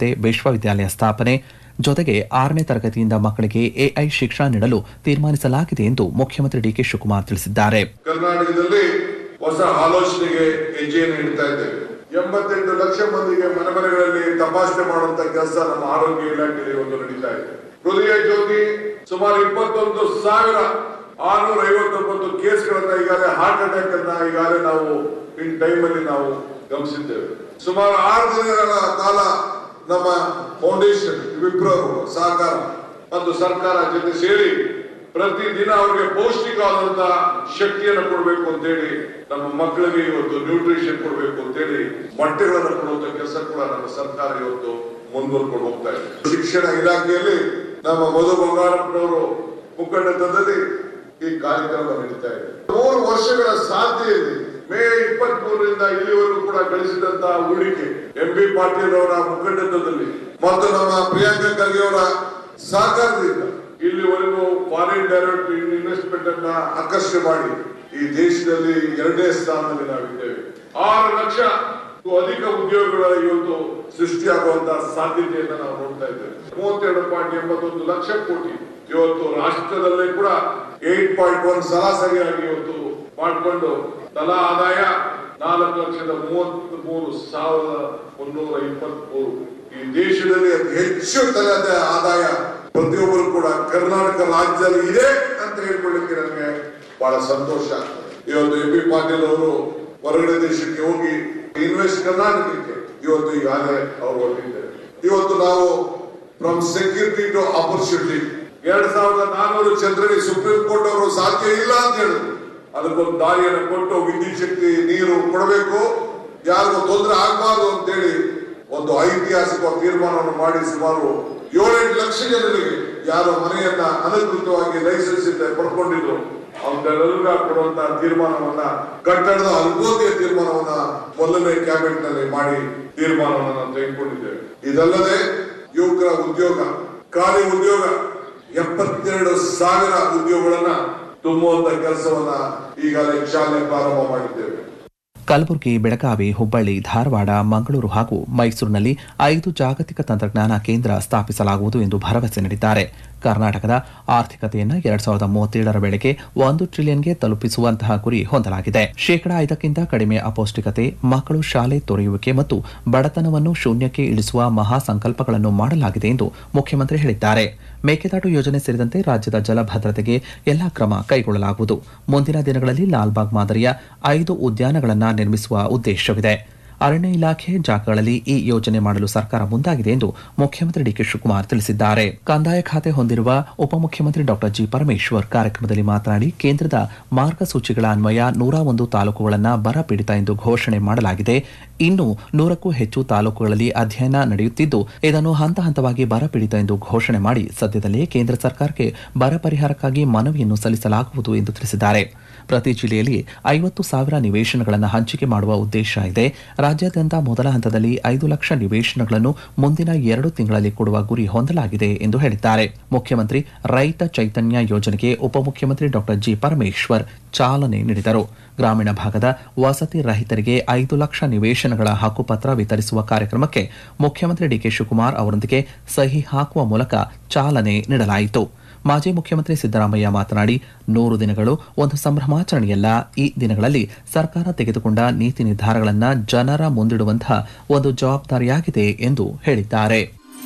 ಸಂಸ್ಥೆ ವಿಶ್ವವಿದ್ಯಾಲಯ ಸ್ಥಾಪನೆ ಜೊತೆಗೆ ಆರನೇ ತರಗತಿಯಿಂದ ಮಕ್ಕಳಿಗೆ ಎಐ ಶಿಕ್ಷಣ ನೀಡಲು ತೀರ್ಮಾನಿಸಲಾಗಿದೆ ಎಂದು ಮುಖ್ಯಮಂತ್ರಿ ಡಿಕೆ ಶಿವಕುಮಾರ್ ತಿಳಿಸಿದ್ದಾರೆ ಕರ್ನಾಟಕದಲ್ಲಿ ಹೊಸ ಆಲೋಚನೆಗೆ ಹೆಜ್ಜೆಯನ್ನು ಇಡ್ತಾ ಇದ್ದೇವೆ ಎಂಬತ್ತೆಂಟು ಲಕ್ಷ ಮಂದಿಗೆ ಮನೆ ಮನೆಗಳಲ್ಲಿ ತಪಾಸಣೆ ಮಾಡುವಂತ ಕೆಲಸ ನಮ್ಮ ಆರೋಗ್ಯ ಇಲಾಖೆಯಲ್ಲಿ ಒಂದು ನಡೀತಾ ಇದೆ ಹೃದಯ ಜ್ಯೋತಿ ಸುಮಾರು ಇಪ್ಪತ್ತೊಂದು ಸಾವಿರ ಆರ್ನೂರ ಐವತ್ತೊಂಬತ್ತು ಕೇಸ್ಗಳನ್ನ ಈಗಾಗಲೇ ಹಾರ್ಟ್ ಅಟ್ಯಾಕ್ ಅನ್ನ ಈಗಾಗಲೇ ನಾವು ಇನ್ ಟೈಮ್ ಅಲ್ಲಿ ನಾವು ಗಮನಿಸಿದ್ದೇವೆ ಸುಮಾರು ಆರು ದಿನಗಳ ಕಾಲ ನಮ್ಮ ಫೌಂಡೇಶನ್ ವಿಪ್ರೋ ಸಹಕಾರ ಮತ್ತು ಸರ್ಕಾರ ಜೊತೆ ಸೇರಿ ಪ್ರತಿದಿನ ಅವರಿಗೆ ಪೌಷ್ಟಿಕವಾದಂತ ಶಕ್ತಿಯನ್ನು ಕೊಡಬೇಕು ಅಂತೇಳಿ ನಮ್ಮ ಮಕ್ಕಳಿಗೆ ಇವತ್ತು ನ್ಯೂಟ್ರಿಷನ್ ಕೊಡಬೇಕು ಅಂತೇಳಿ ಮೊಟ್ಟೆಗಳನ್ನು ಕೊಡುವಂತ ಕೆಲಸ ಕೂಡ ನಮ್ಮ ಸರ್ಕಾರ ಇವತ್ತು ಮುಂದುವರ್ಕೊಂಡು ಹೋಗ್ತಾ ಇದೆ ಶಿಕ್ಷಣ ಇಲಾಖೆಯಲ್ಲಿ ನಮ್ಮ ಮಧು ಬಂಗಾರಪ್ಪನವರು ಮುಖಂಡತ್ವದಲ್ಲಿ ಈ ಕಾರ್ಯಕ್ರಮ ನಡೀತಾ ಇದೆ ಮೂರು ವರ್ಷಗಳ ಸಾಧ್ಯತೆಯಲ್ಲಿ ಮೇ ಇಪ್ಪತ್ತ್ ಮೂರರಿಂದ ಇಲ್ಲಿವರೆಗೂ ಕೂಡ ಗಳಿಸಿದಂತ ಹೂಡಿಕೆ ಎಂ ಬಿ ಪಾಟೀಲ್ ಅವರ ಮುಖಂಡತ್ವದಲ್ಲಿ ಮತ್ತು ನಮ್ಮ ಪ್ರಿಯಾಂಕಾ ಖರ್ಗೆ ಅವರ ಸಹಕಾರದಿಂದ ಇಲ್ಲಿವರೆಗೂ ಫಾರಿನ್ ಡೈರೆಕ್ಟ್ ಇನ್ವೆಸ್ಟ್ಮೆಂಟ್ ಅನ್ನ ಆಕರ್ಷಣೆ ಮಾಡಿ ಈ ದೇಶದಲ್ಲಿ ಎರಡನೇ ಸ್ಥಾನದಲ್ಲಿ ನಾವಿದ್ದೇವೆ ಆರು ಲಕ್ಷ ಅಧಿಕ ಉದ್ಯೋಗಗಳ ಇವತ್ತು ಸೃಷ್ಟಿಯಾಗುವಂತಹ ಸಾಧ್ಯತೆಯನ್ನ ನಾವು ನೋಡ್ತಾ ಇದ್ದೇವೆ ಮೂವತ್ತೆರಡು ಪಾಯಿಂಟ್ ಎಂಬತ್ತೊಂದು ಲಕ್ಷ ಕೋಟಿ ಇವತ್ತು ರಾಷ್ಟ್ರದಲ್ಲೇ ಕೂಡ ಏಟ್ ಪಾಯಿಂಟ್ ಒನ್ ಸರಾಸರಿಯಾಗಿ ಇವತ್ತು ಮಾಡಿಕೊಂಡು ತಲಾ ಆದಾಯ ನಾಲ್ಕು ಲಕ್ಷದ ಮೂವತ್ತ್ ಮೂರು ಸಾವಿರದ ಮುನ್ನೂರ ಇಪ್ಪತ್ತ್ ಮೂರು ಈ ದೇಶದಲ್ಲಿ ಅತಿ ಹೆಚ್ಚು ತಲದ ಆದಾಯ ಪ್ರತಿಯೊಬ್ಬರು ಕೂಡ ಕರ್ನಾಟಕ ರಾಜ್ಯದಲ್ಲಿ ಇದೆ ಅಂತ ಹೇಳ್ಕೊಳ್ಳಿಕ್ಕೆ ನನಗೆ ಬಹಳ ಸಂತೋಷ ಆಗ್ತದೆ ಇವತ್ತು ಎಂ ಬಿ ಪಾಟೀಲ್ ಅವರು ಹೊರಗಡೆ ದೇಶಕ್ಕೆ ಹೋಗಿ ಇನ್ವೆಸ್ಟ್ ಕರ್ನಾಟಕಕ್ಕೆ ಇವತ್ತು ಈಗಾಗಲೇ ಅವರು ಹೊರಟಿದ್ದಾರೆ ಇವತ್ತು ನಾವು ಫ್ರಮ್ ಸೆಕ್ಯೂರಿಟಿ ಟು ಆಪರ್ಚುನಿಟಿ ಎರಡ್ ಸಾವಿರದ ನಾನ್ನೂರು ಚಂದ್ರನಿ ಸುಪ್ರೀಂ ಕೋರ್ಟ್ ಅವರು ಸಾಧ್ಯ ಇಲ್ಲ ಅಂತ ಹೇಳಿದ್ರು ಅದಕ್ಕೊಂದು ದಾರಿಯನ್ನು ಕೊಟ್ಟು ವಿದ್ಯುತ್ ಶಕ್ತಿ ನೀರು ಕೊಡಬೇಕು ಯಾರಿಗೂ ತೊಂದರೆ ಆಗಬಾರ್ದು ಅಂತೇಳಿ ಒಂದು ಐತಿಹಾಸಿಕ ತೀರ್ಮಾನವನ್ನು ಮಾಡಿ ಸುಮಾರು ಏಳೆಂಟು ಲಕ್ಷ ಜನರಿಗೆ ಯಾರು ಮನೆಯನ್ನ ಅನಧಿಕೃತವಾಗಿ ಲೈಸೆನ್ಸ್ ಇಂದ ಪಡ್ಕೊಂಡಿದ್ರು ಅವನ್ನೆಲ್ಲ ಕೊಡುವಂತ ತೀರ್ಮಾನವನ್ನ ಕಟ್ಟಡದ ಅನುಭೂತಿಯ ತೀರ್ಮಾನವನ್ನ ಮೊದಲನೇ ಕ್ಯಾಬಿನೆಟ್ ನಲ್ಲಿ ಮಾಡಿ ತೀರ್ಮಾನವನ್ನ ನಾವು ತೆಗೆದುಕೊಂಡಿದ್ದೇವೆ ಇದಲ್ಲದೆ ಯುವಕರ ಉದ್ಯೋಗ ಖಾಲಿ ಉದ್ಯೋಗ ಎಪ್ಪತ್ತೆರಡು ಸಾವಿರ ಉದ್ಯೋಗಗಳನ್ನ ತುಂಬುವಂತ ಕೆಲಸವನ್ನ ಈಗಾಗಲೇ ಚಾಲನೆ ಪ್ರಾರಂಭ ಮಾಡಿದ್ದೇವೆ ಕಲಬುರಗಿ ಬೆಳಗಾವಿ ಹುಬ್ಬಳ್ಳಿ ಧಾರವಾಡ ಮಂಗಳೂರು ಹಾಗೂ ಮೈಸೂರಿನಲ್ಲಿ ಐದು ಜಾಗತಿಕ ತಂತ್ರಜ್ಞಾನ ಕೇಂದ್ರ ಸ್ಥಾಪಿಸಲಾಗುವುದು ಎಂದು ಭರವಸೆ ನೀಡಿದ್ದಾರೆ ಕರ್ನಾಟಕದ ಆರ್ಥಿಕತೆಯನ್ನು ಎರಡ್ ಸಾವಿರದ ಮೂವತ್ತೇಳರ ವೇಳೆಗೆ ಒಂದು ಟ್ರಿಲಿಯನ್ಗೆ ತಲುಪಿಸುವಂತಹ ಗುರಿ ಹೊಂದಲಾಗಿದೆ ಶೇಕಡಾ ಐದಕ್ಕಿಂತ ಕಡಿಮೆ ಅಪೌಷ್ಟಿಕತೆ ಮಕ್ಕಳು ಶಾಲೆ ತೊರೆಯುವಿಕೆ ಮತ್ತು ಬಡತನವನ್ನು ಶೂನ್ಯಕ್ಕೆ ಇಳಿಸುವ ಮಹಾ ಸಂಕಲ್ಪಗಳನ್ನು ಮಾಡಲಾಗಿದೆ ಎಂದು ಮುಖ್ಯಮಂತ್ರಿ ಹೇಳಿದ್ದಾರೆ ಮೇಕೆದಾಟು ಯೋಜನೆ ಸೇರಿದಂತೆ ರಾಜ್ಯದ ಜಲ ಭದ್ರತೆಗೆ ಎಲ್ಲಾ ಕ್ರಮ ಕೈಗೊಳ್ಳಲಾಗುವುದು ಮುಂದಿನ ದಿನಗಳಲ್ಲಿ ಲಾಲ್ಬಾಗ್ ಮಾದರಿಯ ಐದು ಉದ್ಯಾನಗಳನ್ನು ನಿರ್ಮಿಸುವ ಉದ್ದೇಶವಿದೆ ಅರಣ್ಯ ಇಲಾಖೆ ಜಾಗಗಳಲ್ಲಿ ಈ ಯೋಜನೆ ಮಾಡಲು ಸರ್ಕಾರ ಮುಂದಾಗಿದೆ ಎಂದು ಮುಖ್ಯಮಂತ್ರಿ ಡಿಕೆ ಶಿವಕುಮಾರ್ ತಿಳಿಸಿದ್ದಾರೆ ಕಂದಾಯ ಖಾತೆ ಹೊಂದಿರುವ ಉಪಮುಖ್ಯಮಂತ್ರಿ ಡಾಕ್ಟರ್ ಜಿ ಪರಮೇಶ್ವರ್ ಕಾರ್ಯಕ್ರಮದಲ್ಲಿ ಮಾತನಾಡಿ ಕೇಂದ್ರದ ಮಾರ್ಗಸೂಚಿಗಳ ಅನ್ವಯ ನೂರ ಒಂದು ತಾಲೂಕುಗಳನ್ನು ಬರ ಪೀಡಿತ ಎಂದು ಘೋಷಣೆ ಮಾಡಲಾಗಿದೆ ಇನ್ನು ನೂರಕ್ಕೂ ಹೆಚ್ಚು ತಾಲೂಕುಗಳಲ್ಲಿ ಅಧ್ಯಯನ ನಡೆಯುತ್ತಿದ್ದು ಇದನ್ನು ಹಂತ ಹಂತವಾಗಿ ಬರ ಪೀಡಿತ ಎಂದು ಘೋಷಣೆ ಮಾಡಿ ಸದ್ಯದಲ್ಲೇ ಕೇಂದ್ರ ಸರ್ಕಾರಕ್ಕೆ ಬರ ಪರಿಹಾರಕ್ಕಾಗಿ ಮನವಿಯನ್ನು ಸಲ್ಲಿಸಲಾಗುವುದು ಎಂದು ತಿಳಿಸಿದ್ದಾರೆ ಪ್ರತಿ ಜಿಲ್ಲೆಯಲ್ಲಿ ಐವತ್ತು ಸಾವಿರ ನಿವೇಶನಗಳನ್ನು ಹಂಚಿಕೆ ಮಾಡುವ ಉದ್ದೇಶ ಇದೆ ರಾಜ್ಯಾದ್ಯಂತ ಮೊದಲ ಹಂತದಲ್ಲಿ ಐದು ಲಕ್ಷ ನಿವೇಶನಗಳನ್ನು ಮುಂದಿನ ಎರಡು ತಿಂಗಳಲ್ಲಿ ಕೊಡುವ ಗುರಿ ಹೊಂದಲಾಗಿದೆ ಎಂದು ಹೇಳಿದ್ದಾರೆ ಮುಖ್ಯಮಂತ್ರಿ ರೈತ ಚೈತನ್ಯ ಯೋಜನೆಗೆ ಉಪಮುಖ್ಯಮಂತ್ರಿ ಡಾಕ್ಟರ್ ಜಿ ಪರಮೇಶ್ವರ್ ಚಾಲನೆ ನೀಡಿದರು ಗ್ರಾಮೀಣ ಭಾಗದ ವಸತಿ ರಹಿತರಿಗೆ ಐದು ಲಕ್ಷ ನಿವೇಶನಗಳ ಹಕ್ಕುಪತ್ರ ವಿತರಿಸುವ ಕಾರ್ಯಕ್ರಮಕ್ಕೆ ಮುಖ್ಯಮಂತ್ರಿ ಡಿಕೆ ಶಿವಕುಮಾರ್ ಅವರೊಂದಿಗೆ ಸಹಿ ಹಾಕುವ ಮೂಲಕ ಚಾಲನೆ ನೀಡಲಾಯಿತು ಮಾಜಿ ಮುಖ್ಯಮಂತ್ರಿ ಸಿದ್ದರಾಮಯ್ಯ ಮಾತನಾಡಿ ನೂರು ದಿನಗಳು ಒಂದು ಸಂಭ್ರಮಾಚರಣೆಯಲ್ಲ ಈ ದಿನಗಳಲ್ಲಿ ಸರ್ಕಾರ ತೆಗೆದುಕೊಂಡ ನೀತಿ ನಿರ್ಧಾರಗಳನ್ನು ಜನರ ಮುಂದಿಡುವಂತಹ ಒಂದು ಜವಾಬ್ದಾರಿಯಾಗಿದೆ ಎಂದು ಹೇಳಿದ್ದಾರೆ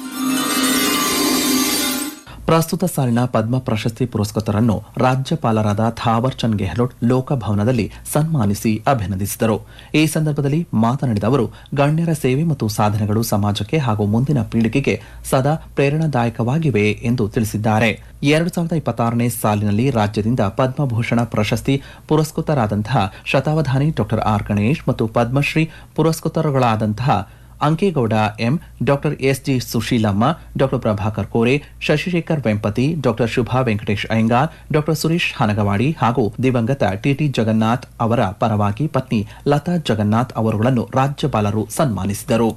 ಪ್ರಸ್ತುತ ಸಾಲಿನ ಪದ್ಮ ಪ್ರಶಸ್ತಿ ಪುರಸ್ಕೃತರನ್ನು ರಾಜ್ಯಪಾಲರಾದ ಥಾವರ್ ಚಂದ್ ಗೆಹ್ಲೋಟ್ ಲೋಕಭವನದಲ್ಲಿ ಸನ್ಮಾನಿಸಿ ಅಭಿನಂದಿಸಿದರು ಈ ಸಂದರ್ಭದಲ್ಲಿ ಮಾತನಾಡಿದ ಅವರು ಗಣ್ಯರ ಸೇವೆ ಮತ್ತು ಸಾಧನೆಗಳು ಸಮಾಜಕ್ಕೆ ಹಾಗೂ ಮುಂದಿನ ಪೀಳಿಗೆಗೆ ಸದಾ ಪ್ರೇರಣಾದಾಯಕವಾಗಿವೆ ಎಂದು ತಿಳಿಸಿದ್ದಾರೆ ಎರಡು ಸಾವಿರದ ಇಪ್ಪತ್ತಾರನೇ ಸಾಲಿನಲ್ಲಿ ರಾಜ್ಯದಿಂದ ಪದ್ಮಭೂಷಣ ಪ್ರಶಸ್ತಿ ಪುರಸ್ಕೃತರಾದಂತಹ ಶತಾವಧಾನಿ ಡಾಕ್ಟರ್ ಆರ್ ಗಣೇಶ್ ಮತ್ತು ಪದ್ಮಶ್ರೀ ಪುರಸ್ಕೃತರುಗಳಾದಂತಹ Ankegowda M doctor S G Sushilamma doctor Prabhakar Kore Shashishekhar Vempati doctor Shubha Venkatesh Iyengar doctor Suresh Hanagavadi ಹಾಗೂ ದಿವಂಗತ ಟಿಟಿ ಜಗನ್ನಾಥ್ ಅವರ ಪರವಾಗಿ ಪತ್ನಿ ಲತಾ ಜಗನ್ನಾಥ್ ಅವರುಗಳನ್ನು ರಾಜ್ಯಪಾಲರು ಸನ್ಮಾನಿಸಿದರು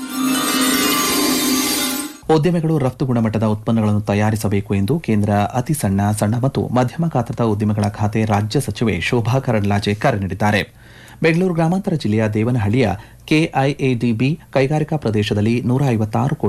ಉದ್ಯಮಿಗಳು ರಫ್ತು ಗುಣಮಟ್ಟದ ಉತ್ಪನ್ನಗಳನ್ನು ತಯಾರಿಸಬೇಕು ಎಂದು ಕೇಂದ್ರ ಅತಿ ಸಣ್ಣ ಸಣ್ಣ ಮತ್ತು ಮಧ್ಯಮ ಗಾತ್ರದ ಉದ್ಯಮಗಳ ಖಾತೆ ರಾಜ್ಯ ಸಚಿವೆ ಶೋಭಾ ಕರಂದ್ಲಾಜೆ ಕರೆ ನೀಡಿದ್ದಾರೆ ಬೆಂಗಳೂರು ಗ್ರಾಮಾಂತರ ಜಿಲ್ಲೆಯ ದೇವನಹಳ್ಳಿಯ ಕೆಐಎಡಿಬಿ ಕೈಗಾರಿಕಾ ಪ್ರದೇಶದಲ್ಲಿ ನೂರ ಐವತ್ತಾರು ಕೋಟಿ